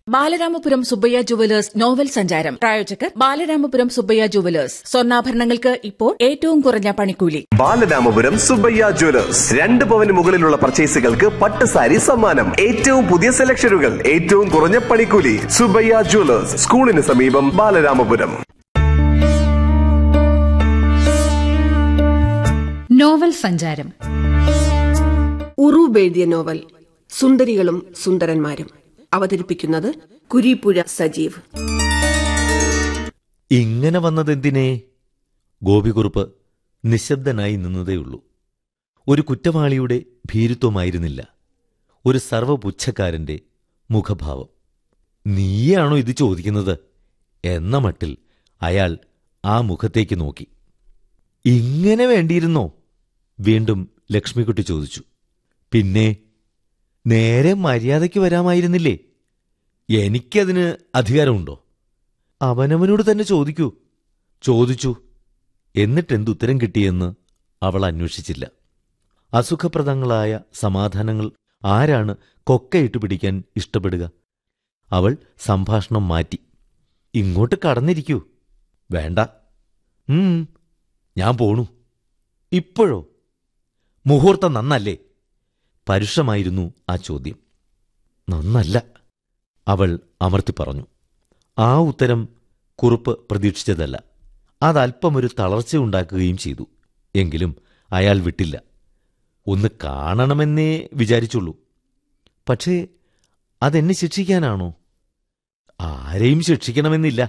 Balaramapuram Subbaiah jewellers novel സഞ്ചാരം പ്രായോജകർ Balaramapuram Subbaiah jewellers സ്വർണ്ണാഭരണങ്ങൾക്ക് ഇപ്പോൾ ഏറ്റവും കുറഞ്ഞ പണിക്കൂലി ബാലരാമപുരം സുബ്ബയ്യ ജ്വല്ലേഴ്സ് രണ്ട് പവന് മുകളിലുള്ള പർച്ചേസുകൾക്ക് പട്ട് സാരി സമ്മാനം ഏറ്റവും പുതിയ സെലക്ഷനുകൾ ഏറ്റവും കുറഞ്ഞ പണിക്കൂലി സുബ്ബയ്യ ജ്വല്ലേഴ്സ് സ്കൂളിന് സമീപം ബാലരാമപുരം നോവൽ സഞ്ചാരം ഉറൂബ് എഴുതിയ നോവൽ സുന്ദരികളും സുന്ദരന്മാരും അവതരിപ്പിക്കുന്നത് കുരീപ്പുഴ സജീവ് ഇങ്ങനെ വന്നതെന്തിനേ ഗോപികുറുപ്പ് നിശബ്ദനായി നിന്നതേയുള്ളൂ ഒരു കുറ്റവാളിയുടെ ഭീരുത്വമായിരുന്നില്ല ഒരു സർവപുച്ഛക്കാരന്റെ മുഖഭാവം നീയാണോ ഇത് ചോദിക്കുന്നത് എന്ന മട്ടിൽ അയാൾ ആ മുഖത്തേക്ക് നോക്കി ഇങ്ങനെ വേണ്ടിയിരുന്നോ വീണ്ടും ലക്ഷ്മിക്കുട്ടി ചോദിച്ചു പിന്നെ നേരെ മര്യാദയ്ക്ക് വരാമായിരുന്നില്ലേ എനിക്കതിന് അധികാരമുണ്ടോ അവനവനോട് തന്നെ ചോദിക്കൂ ചോദിച്ചു എന്നിട്ടെന്തുത്തരം കിട്ടിയെന്ന് അവൾ അന്വേഷിച്ചില്ല അസുഖപ്രദങ്ങളായ സമാധാനങ്ങൾ ആരാണ് കൊക്കയിട്ട് പിടിക്കാൻ ഇഷ്ടപ്പെടുക അവൾ സംഭാഷണം മാറ്റി ഇങ്ങോട്ട് കടന്നിരിക്കൂ വേണ്ട ഉം ഞാൻ പോണു ഇപ്പോഴോ മുഹൂർത്തം നന്നല്ലേ പരുഷമായിരുന്നു ആ ചോദ്യം നന്നല്ല അവൾ അമർത്തി പറഞ്ഞു ആ ഉത്തരം കുറുപ്പ് പ്രതീക്ഷിച്ചതല്ല അതല്പമൊരു തളർച്ചയുണ്ടാക്കുകയും ചെയ്തു എങ്കിലും അയാൾ വിട്ടില്ല ഒന്ന് കാണണമെന്നേ വിചാരിച്ചുള്ളൂ പക്ഷേ അതെന്നെ ശിക്ഷിക്കാനാണോ ആരെയും ശിക്ഷിക്കണമെന്നില്ല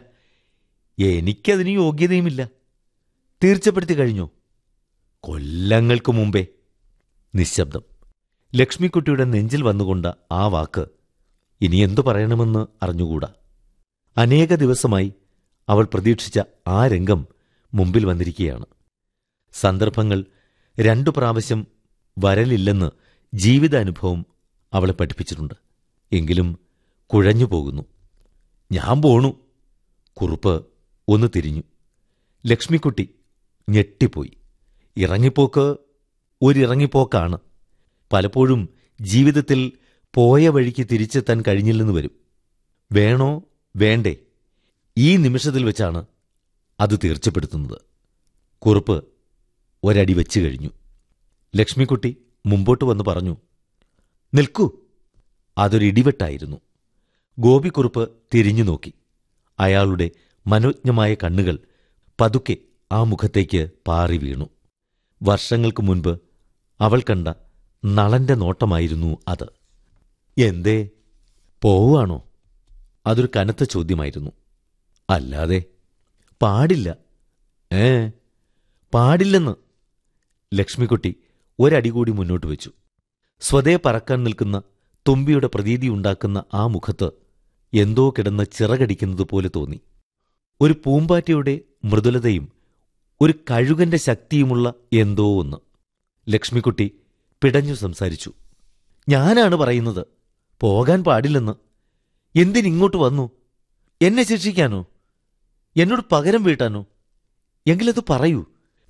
എനിക്കതിന് യോഗ്യതയുമില്ല തീർച്ചപ്പെടുത്തി കഴിഞ്ഞോ കൊല്ലങ്ങൾക്ക് മുമ്പേ നിശബ്ദം ലക്ഷ്മിക്കുട്ടിയുടെ നെഞ്ചിൽ വന്നുകൊണ്ട ആ വാക്ക് ഇനി എന്തു പറയണമെന്ന് അറിഞ്ഞുകൂടാ അനേക ദിവസമായി അവൾ പ്രതീക്ഷിച്ച ആ രംഗം മുമ്പിൽ വന്നിരിക്കുകയാണ് സന്ദർഭങ്ങൾ രണ്ടു പ്രാവശ്യം വരലില്ലെന്ന് ജീവിതാനുഭവം അവളെ പഠിപ്പിച്ചിട്ടുണ്ട് എങ്കിലും കുഴഞ്ഞു പോകുന്നു ഞാൻ പോണു കുറുപ്പ് ഒന്ന് തിരിഞ്ഞു ലക്ഷ്മിക്കുട്ടി ഞെട്ടിപ്പോയി ഇറങ്ങിപ്പോക്ക് ഒരിറങ്ങിപ്പോക്കാണ് പലപ്പോഴും ജീവിതത്തിൽ പോയ വഴിക്ക് തിരിച്ചെത്താൻ കഴിഞ്ഞില്ലെന്ന് വരും വേണോ വേണ്ടേ ഈ നിമിഷത്തിൽ വെച്ചാണ് അത് തീർച്ചപ്പെടുത്തുന്നത് കുറുപ്പ് ഒരടി വെച്ചു കഴിഞ്ഞു ലക്ഷ്മിക്കുട്ടി മുമ്പോട്ട് വന്ന് പറഞ്ഞു നിൽക്കൂ അതൊരിടിവെട്ടായിരുന്നു ഗോപിക്കുറുപ്പ് തിരിഞ്ഞു നോക്കി അയാളുടെ മനോജ്ഞമായ കണ്ണുകൾ പതുക്കെ ആ മുഖത്തേക്ക് പാറി വീണു വർഷങ്ങൾക്ക് മുൻപ് അവൾ കണ്ട നളന്റെ നോട്ടമായിരുന്നു അത് എന്തേ പോവുകയാണോ അതൊരു കനത്ത ചോദ്യമായിരുന്നു അല്ലാതെ പാടില്ല ഏ പാടില്ലെന്ന് ലക്ഷ്മിക്കുട്ടി ഒരടി കൂടി മുന്നോട്ട് വെച്ചു സ്വതേ പറക്കാൻ നിൽക്കുന്ന തുമ്പിയുടെ പ്രതീതിയുണ്ടാക്കുന്ന ആ മുഖത്ത് എന്തോ കിടന്ന് ചിറകടിക്കുന്നത് പോലെ തോന്നി ഒരു പൂമ്പാറ്റയുടെ മൃദുലതയും ഒരു കഴുകന്റെ ശക്തിയുമുള്ള എന്തോ ഒന്ന് ലക്ഷ്മിക്കുട്ടി പിടഞ്ഞു സംസാരിച്ചു ഞാനാണ് പറയുന്നത് പോകാൻ പാടില്ലെന്ന് എന്തിനിങ്ങോട്ട് വന്നു എന്നെ ശിക്ഷിക്കാനോ എന്നോട് പകരം വീട്ടാനോ എങ്കിലത് പറയൂ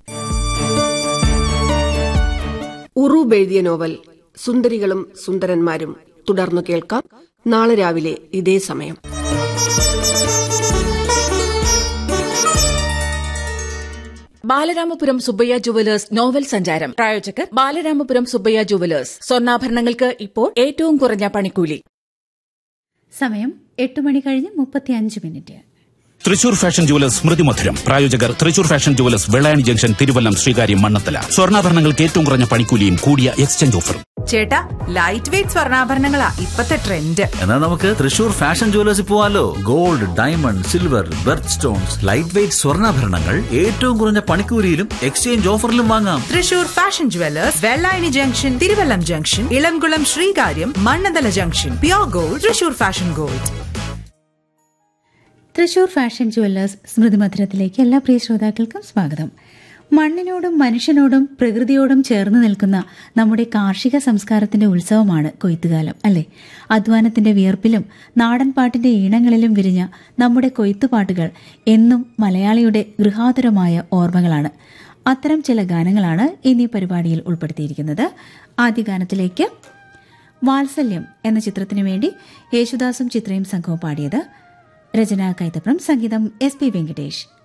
ഉറൂബ് എഴുതിയ നോവൽ സുന്ദരികളും സുന്ദരന്മാരും തുടർന്നു കേൾക്കാം നാളെ രാവിലെ ഇതേ സമയം ബാലരാമപുരം സുബ്ബയ്യ ജുവലേഴ്സ് നോവൽ സഞ്ചാരം പ്രായോജകർ ബാലരാമപുരം സുബ്ബയ്യ ജുവലേഴ്സ് സ്വർണ്ണാഭരണങ്ങൾക്ക് ഇപ്പോൾ ഏറ്റവും കുറഞ്ഞ പണിക്കൂലി സമയം എട്ട് മണി കഴിഞ്ഞ് മുപ്പത്തിയഞ്ച് minute Thrissur fashion jewellers Smrithi Madhuram പ്രായോജകർ Thrissur fashion jewellers Vellayani junction Thiruvallam Sreekaryam Mannanthala സ്വർണ്ണാഭരണങ്ങൾക്ക് ഏറ്റവും കുറഞ്ഞ പണിക്കൂലിയും കൂടിയ എക്സ്ചേഞ്ച് ഓഫറും ചേട്ടാ ലൈറ്റ് വെയിറ്റ് സ്വർണ്ണാഭരണങ്ങളാ ഇപ്പത്തെ ട്രെൻഡ് എന്നാ നമുക്ക് തൃശൂർ ഫാഷൻ ജുവലേഴ്സിൽ പോവാലോ gold diamond silver birthstones light weight സ്വർണ്ണാഭരണങ്ങൾ ഏറ്റവും കുറഞ്ഞ പണിക്കൂലിയിലും എക്സ്ചേഞ്ച് ഓഫറിലും വാങ്ങാം Thrissur fashion jewellers Vellayani junction Thiruvallam junction Ilamkulam Sreekaryam Mannanthala junction pure gold Thrissur fashion gold Thrissur fashion jewellers Smrithi മധുരത്തിലേക്ക് എല്ലാ പ്രിയ ശ്രോതാക്കൾക്കും സ്വാഗതം മണ്ണിനോടും മനുഷ്യനോടും പ്രകൃതിയോടും ചേർന്ന് നിൽക്കുന്ന നമ്മുടെ കാർഷിക സംസ്കാരത്തിന്റെ ഉത്സവമാണ് കൊയ്ത്തുകാലം അല്ലേ അധ്വാനത്തിന്റെ വിയർപ്പിലും നാടൻ പാട്ടിന്റെ ഈണങ്ങളിലും വിരിഞ്ഞ നമ്മുടെ കൊയ്ത്തുപാട്ടുകൾ എന്നും മലയാളിയുടെ ഗൃഹാതുരമായ ഓർമ്മകളാണ് അത്തരം ചില ഗാനങ്ങളാണ് ഇന്നീ പരിപാടിയിൽ ഉൾപ്പെടുത്തിയിരിക്കുന്നത് ആദ്യ ഗാനത്തിലേക്ക് വാത്സല്യം എന്ന ചിത്രത്തിനു വേണ്ടി യേശുദാസും ചിത്രയും സംഘവും പാടിയത് രചന കൈതപ്രം സംഗീതം എസ് പി വെങ്കടേഷ്